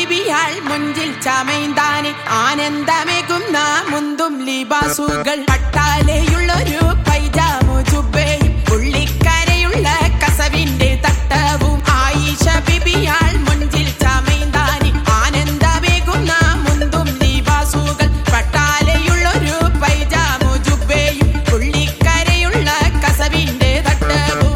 ബിബിയാൾ മുഞ്ചിൽ ചമൈന്താനെ ആനന്ദമേകുന്ന മുന്തും ലിബാസുകൾ പട്ടാലയുള്ളൊരു പൈജാമു ജുബയും പുള്ളിക്കരയുള്ള കസവിന്റെ തട്ടവും ആയിഷ ബിബിയാൾ മുഞ്ചിൽ ചമൈന്താനെ ആനന്ദമേകുന്ന മുന്തും ലിബാസുകൾ പട്ടാലയുള്ളൊരു പൈജാമു ജുബയും പുള്ളിക്കരയുള്ള കസവിന്റെ തട്ടവും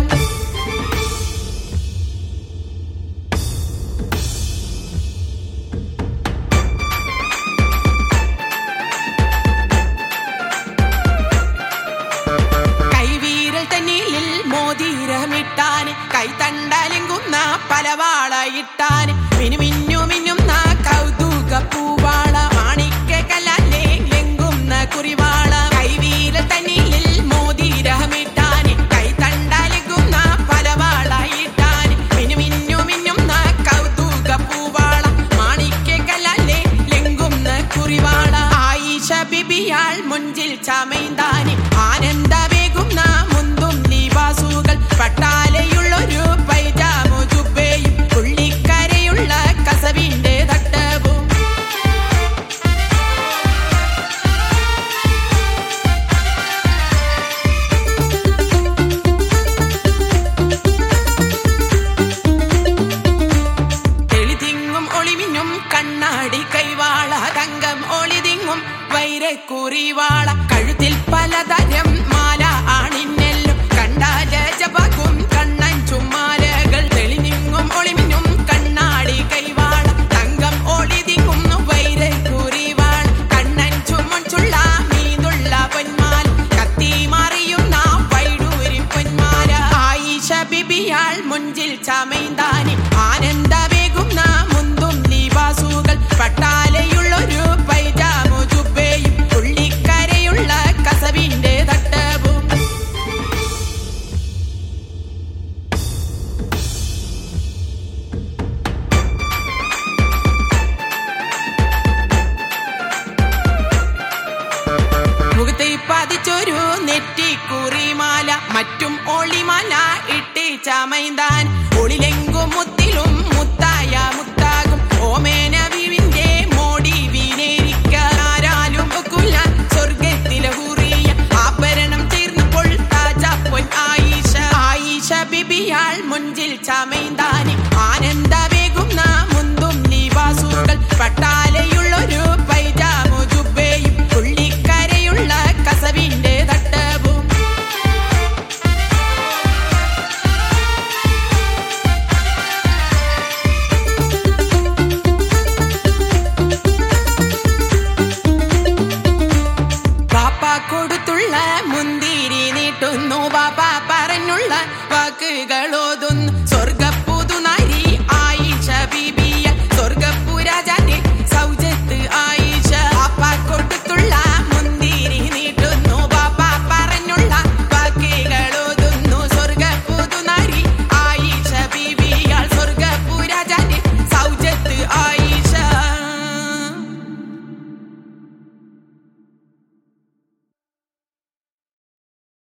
കൈവീരൽ തന്നിൽ മോതിരമിട്ടാന് കൈത്തണ്ടലിങ്കുന്ന പലവാള ഇട്ടാന് മിനുമിന്നു മിന്നുന്ന കൗതുക പൂവാള മാണിക്ക കല്ലാലെ ലെങ്കുന്ന കുറിവാള കൈവീരൽ തന്നിൽ മോതിരമിട്ടാന് കൈത്തണ്ടലിങ്കുന്ന പലവാള ഇട്ടാന് മിനുമിന്നു മിന്നുന്ന കൗതുക പൂവാള മാണിക്ക കല്ലാലെ ലെങ്കുന്ന കുറിവാള ആയിഷ ബിബിയാൾ മുഞ്ചിൽ ചമൈന്താനി ആനന്ദവേകുന്ന മുന്തും ലിബാസുകൾ പട്ടാലയുള്ളൊരു പൈജാമു ജുബയും പുള്ളിക്കരയുള്ള കസവിന്റെ തട്ടവും തെളിതിങ്ങും ഒളിമിഞ്ഞും കണ്ണാടി കൈവാള തങ്കം ഒളിതിങ്ങും വൈരക്കുറിവാള കഴുത്തിൽ പലതരം മാല ആണിന്നെല്ലും കണ്ടാല ജപകും കണ്ണൻ ചുമ്മാലകൾ തെളിനിങ്ങും ഒളിമിഞ്ഞും കണ്ണാടി കൈവാള തങ്കം ഒളിതിങ്ങും വൈരക്കുറിവാൾ കണ്ണൻ ചുമൻ ചുള്ള മീനുള്ള പൊന്മാൽ കത്തി മറിയുന്ന വൈഡൂരി പൊന്മാല ആയിഷ ബിബിയാൾ മുഞ്ചിൽ ചമൈന്താനി ആനന്ദവേകുന്ന മുന്തും ലിബാസുകൾ പട്ടാലയുള്ളൊരു പൈജാമു ജുബയും പുള്ളിക്കരയുള്ള കസവിന്റെ തട്ടവും മുഖത്തെ പതിച്ചൊരു നെറ്റിക്കുറിമാല മറ്റും ഒളിമാല ഇട്ടി ചമൈന്താൻ ഒളിലെങ്കും മുത്തിലും മുത്തായ മുത്താകും ഓമേന വിവിന്റെ മോടി വീനേരിക്കാരാലും ഒക്കുല സ്വർഗത്തിലെ ഹുറിയ ആഭരണം തീർന്നപ്പോൾ താജ പൊൻ ആയിഷ ആയിഷ ബിബിയാൾ മുഞ്ചിൽ ചമൈന്താനി ആനന്ദവേകുന്ന മുന്തും ലിബാസുകൾ പട്ടാലയുള്ളൊരു പൈജാമു ജുബയും പുള്ളിക്കരയുള്ള കസവിന്റെ തട്ടവും പാപ്പ കൊടുത്തുള്ള മുന്തിരി നീട്ടുന്നു പാപ്പ പറഞ്ഞുള്ള വാക്കുകൾ ഓതുന്നു